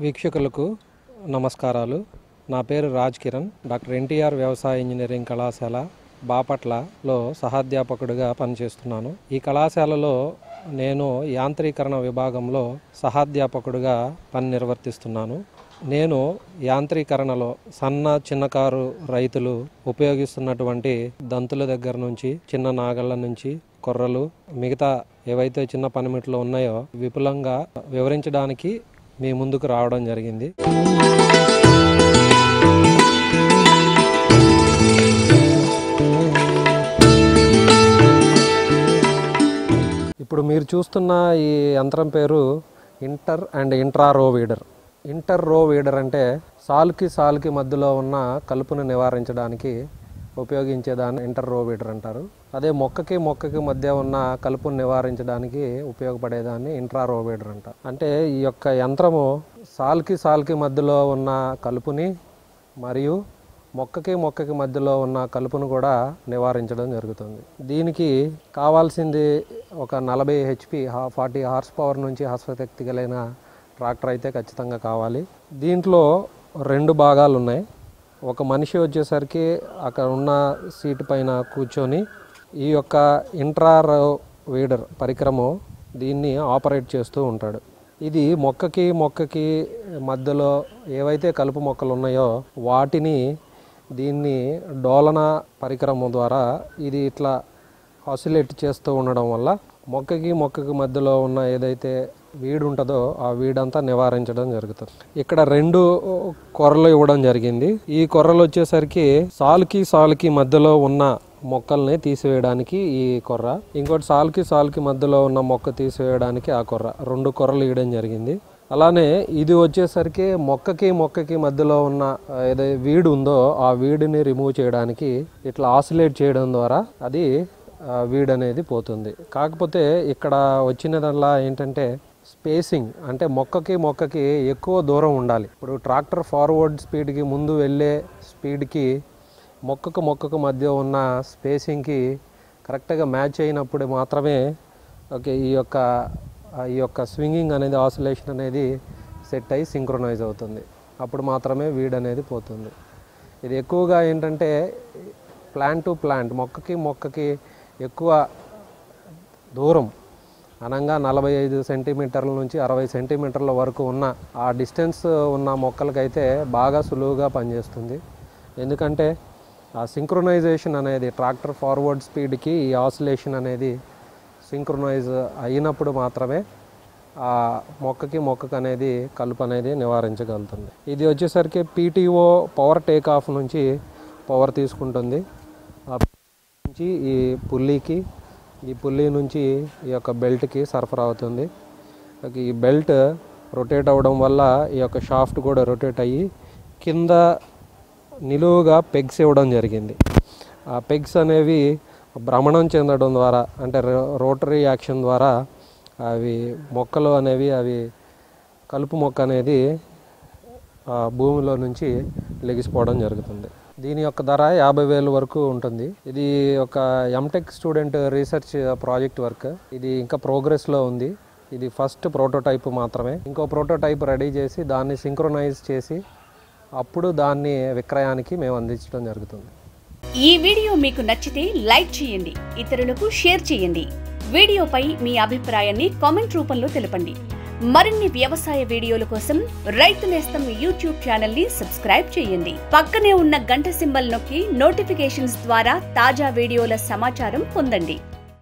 వీక్షకులకు నమస్కారాలు నా పేరు రాజ్ కిరణ్ డాక్టర్ ఎన్టీఆర్ వ్యవసాయ ఇంజనీరింగ్ కళాశాల బాపట్లలో సహాధ్యాపకుడిగా పనిచేస్తున్నాను ఈ కళాశాలలో నేను యాంత్రీకరణ విభాగంలో సహాధ్యాపకుడిగా పని నిర్వర్తిస్తున్నాను నేను యాంత్రీకరణలో సన్న చిన్నకారు రైతులు ఉపయోగిస్తున్నటువంటి దంతుల దగ్గర నుంచి చిన్న నాగళ్ళ నుంచి కొర్రలు మిగతా ఏవైతే చిన్న పనిముట్లు ఉన్నాయో విపులంగా వివరించడానికి మీ ముందుకు రావడం జరిగింది ఇప్పుడు మీరు చూస్తున్న ఈ యంత్రం పేరు inter and intra row weeder inter row weeder అంటే సాల్కి సాల్కి మధ్యలో ఉన్న కలుపును నివారించడానికి ఉపయోగించేదాన్ని ఇంటర్ రో వీడర్ అంటారు అదే మొక్కకి మొక్కకి మధ్య ఉన్న కలుపును నివారించడానికి ఉపయోగపడేదాన్ని ఇంట్రా రో వీడర్ అంటారు అంటే ఈ యొక్క యంత్రము సాల్కి సాల్కి మధ్యలో ఉన్న కలుపుని మరియు మొక్కకి మొక్కకి మధ్యలో ఉన్న కలుపును కూడా నివారించడం జరుగుతుంది దీనికి కావాల్సింది ఒక నలభై హెచ్పి ఫార్టీ హార్స్ పవర్ నుంచి హస్వశక్తి కలిగిన ట్రాక్టర్ అయితే ఖచ్చితంగా కావాలి దీంట్లో రెండు భాగాలు ఉన్నాయి ఒక మనిషి వచ్చేసరికి అక్కడ ఉన్న సీటు పైన కూర్చొని ఈ యొక్క ఇంట్రారో వీడర్ పరికరము దీన్ని ఆపరేట్ చేస్తూ ఉంటాడు ఇది మొక్కకి మొక్కకి మధ్యలో ఏవైతే కలుపు మొక్కలు ఉన్నాయో వాటిని దీన్ని డోలన పరికరము ద్వారా ఇది ఇట్లా ఆసిలేట్ చేస్తూ ఉండడం వల్ల మొక్కకి మొక్కకి మధ్యలో ఉన్న ఏదైతే వీడు ఉంటుందో ఆ వీడంతా నివారించడం జరుగుతుంది ఇక్కడ రెండు కొర్రలు ఇవ్వడం జరిగింది ఈ కొర్రలు వచ్చేసరికి సాలుకి సాలుకి మధ్యలో ఉన్న మొక్కల్ని తీసివేయడానికి ఈ కొర్ర ఇంకోటి సాలుకి సాలుకి మధ్యలో ఉన్న మొక్క తీసివేయడానికి ఆ కొర్ర రెండు కొర్రలు ఇవ్వడం జరిగింది అలానే ఇది వచ్చేసరికి మొక్కకి మొక్కకి మధ్యలో ఉన్న ఏదైతే వీడు ఉందో ఆ వీడిని రిమూవ్ చేయడానికి ఇట్లా ఆసిలేట్ చేయడం ద్వారా అది ఆ, వీడ్ అనేది పోతుంది కాకపోతే ఇక్కడ వచ్చినదల్లా ఏంటంటే స్పేసింగ్ అంటే మొక్కకి మొక్కకి ఎక్కువ దూరం ఉండాలి ఇప్పుడు ట్రాక్టర్ ఫార్వర్డ్ స్పీడ్కి ముందు వెళ్ళే స్పీడ్కి మొక్కకు మొక్కకు మధ్య ఉన్న స్పేసింగ్కి కరెక్ట్గా మ్యాచ్ అయినప్పుడు మాత్రమే ఓకే ఈ యొక్క ఆ ఈ యొక్క స్వింగింగ్ అనేది ఆసిలేషన్ అనేది సెట్ అయ్యి సింక్రొనైజ్ అవుతుంది అప్పుడు మాత్రమే వీడ్ అనేది పోతుంది ఇది ఎక్కువగా ఏంటంటే ప్లాంట్ టు ప్లాంట్ మొక్కకి మొక్కకి ఎక్కువ దూరం అనంగా నలభై ఐదు సెంటీమీటర్ల నుంచి అరవై సెంటీమీటర్ల వరకు ఉన్న ఆ డిస్టెన్స్ ఉన్న మొక్కలకైతే బాగా సులువుగా పనిచేస్తుంది ఎందుకంటే ఆ సింక్రొనైజేషన్ అనేది ట్రాక్టర్ ఫార్వర్డ్ స్పీడ్కి ఈ ఆసిలేషన్ అనేది సింక్రొనైజ్ అయినప్పుడు మాత్రమే ఆ మొక్కకి మొక్కకి అనేది కలుపు అనేది నివారించగలుగుతుంది ఇది వచ్చేసరికి పీటీఓ పవర్ టేక్ ఆఫ్ నుంచి పవర్ తీసుకుంటుంది ఆ నుంచి ఈ పుల్లీకి ఈ పుల్లీ నుంచి ఈ యొక్క బెల్ట్కి సరఫరా అవుతుంది ఓకే, ఈ బెల్ట్ రొటేట్ అవ్వడం వల్ల ఈ యొక్క షాఫ్ట్ కూడా రొటేట్ అయ్యి కింద నిలువుగా పెగ్స్ ఇవ్వడం జరిగింది ఆ పెగ్స్ అనేవి భ్రమణం చెందడం ద్వారా అంటే రోటరీ యాక్షన్ ద్వారా అవి మొక్కలు అనేవి అవి కలుపు మొక్క అనేది ఆ భూమిలో నుంచి లెగిసిపోవడం జరుగుతుంది దీని యొక్క ధర యాభై వేలు వరకు ఉంటుంది ఇది ఒక MTech student research project work ఇది ఇంకా ప్రోగ్రెస్లో ఉంది ఇది ఫస్ట్ ప్రోటోటైప్ మాత్రమే ఇంకో ప్రోటోటైప్ రెడీ చేసి దాన్ని సింక్రొనైజ్ చేసి అప్పుడు దాన్ని విక్రయానికి మేము అందించడం జరుగుతుంది ఈ వీడియో మీకు నచ్చితే లైక్ చేయండి ఇతరులకు షేర్ చేయండి వీడియోపై మీ అభిప్రాయాన్ని కామెంట్ రూపంలో తెలపండి మరిన్ని వ్యవసాయ వీడియోల కోసం రైతు నేస్తం యూట్యూబ్ ఛానల్ ని సబ్స్క్రైబ్ చేయండి పక్కనే ఉన్న గంట సింబల్ నొక్కి నోటిఫికేషన్స్ ద్వారా తాజా వీడియోల సమాచారం పొందండి